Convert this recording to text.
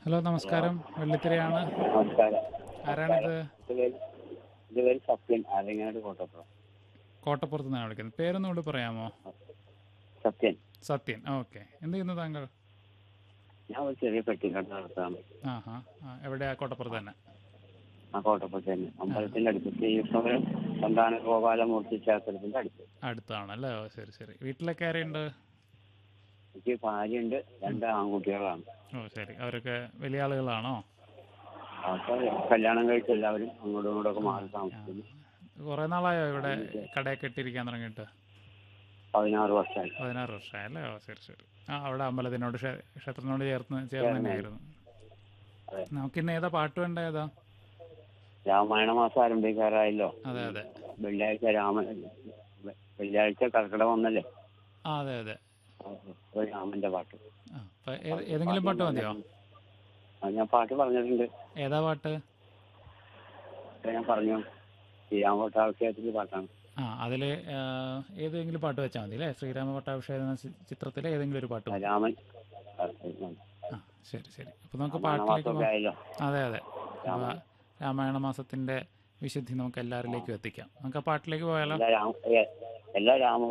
Hello നമസ്കാരം വെള്ളിത്തിരയാണ് നമസ്കാരം ആരാണിത് ഇത് പേര് ഇത് പേര് സത്യൻ ആലങ്ങാട് കോട്ടപ്പുറം കോട്ടപ്പുറത്ത് നിന്നാണ് വിളിക്കുന്നത് പേരൊന്നും കൂടി പറയാമോ സത്യൻ സത്യൻ ഓക്കെ എന്ത് ചെയ്യുന്നു താങ്കൾ ഞാൻ ഒരു ചെറിയ പെട്ടിക്കട നടത്താണ് ആ ഹാ ആ എവിടെയാ കോട്ടപ്പുറത്ത് തന്നെ ആ കോട്ടപ്പുറത്ത് തന്നെ അമ്പലത്തിന്റെ അടുത്ത് ശ്രീകൃഷ്ണപുരം സന്താന ഗോപാലമൂർത്തി ക്ഷേത്രത്തിന്റെ അടുത്ത് അടുത്താണല്ലേ ഓ ശരി ശരി വീട്ടിലൊക്കെ ആരെയുണ്ട് എനിക്ക് ഭാര്യയുണ്ട് രണ്ട് ആൺകുട്ടികളാണ് ഓ ശരി അവരൊക്കെ വലിയ ആളുകളാണോ അപ്പൊ കല്യാണം കഴിച്ച് എല്ലാവരും അങ്ങോട്ടും ഇങ്ങോട്ടും ഒക്കെ മാറി ആ. താമസിക്കുന്നു കുറേ നാളായോ ഇവിടെ കടയൊക്കെ ഇട്ടിരിക്കാൻ തുടങ്ങിയിട്ട് പതിനാറ് വർഷമായി പതിനാറ് വർഷമായി അല്ലേ ഓ ശരി ശരി ആ അവിടെ അമ്പലത്തിനോട് ക്ഷേ- ക്ഷേത്രത്തിനോട് ചേർന്ന് ചേർന്ന് തന്നെയായിരുന്നു അതെ. നമുക്കിന്ന് ഏതാ പാട്ട് വേണ്ട ഏതാ രാമായണ മാസം ആരംഭിക്കാറായല്ലോ അതെ അതെ വെള്ളിയാഴ്ച രാമ വെള്ളിയാഴ്ച കർക്കിടകം വന്നല്ലേ ആ അതെ അതെ ഒരു രാമന്റെ പാട്ട് ആ അപ്പൊ ഏത്- ഏതെങ്കിലും പാട്ട് മതിയോ ആ, ഞാൻ പാട്ട് പറഞ്ഞിട്ടുണ്ട് ഏതാ പാട്ട് ഇത് ഞാൻ പറഞ്ഞു ശ്രീരാമ പട്ടാഭിഷേകത്തിന്റെ പാട്ടാണ് ആ അതിൽ ഏതെങ്കിലും പാട്ട് വെച്ചാൽ മതി അല്ലേ ശ്രീരാമ പട്ടാഭിഷേകം എന്ന ചി- ചിത്രത്തിലെ ഏതെങ്കിലും ഒരു പാട്ട് ആ, മതി രാമൻ ആ, ആ ശരി ശരി അപ്പോൾ നമുക്ക് രാമായണ പാട്ടിലേക്ക് മാസമൊക്കെ പോകാം ആയല്ലോ അതെ അതെ അപ്പോൾ രാമായണ മാസത്തിൻ്റെ വിശുദ്ധി നമുക്ക് എല്ലാവരിലേക്കും എത്തിക്കാം നമുക്ക് ആ പാട്ടിലേക്ക് പോയാലോ എല്ലാ രാമ ഏ- എല്ലാ രാമ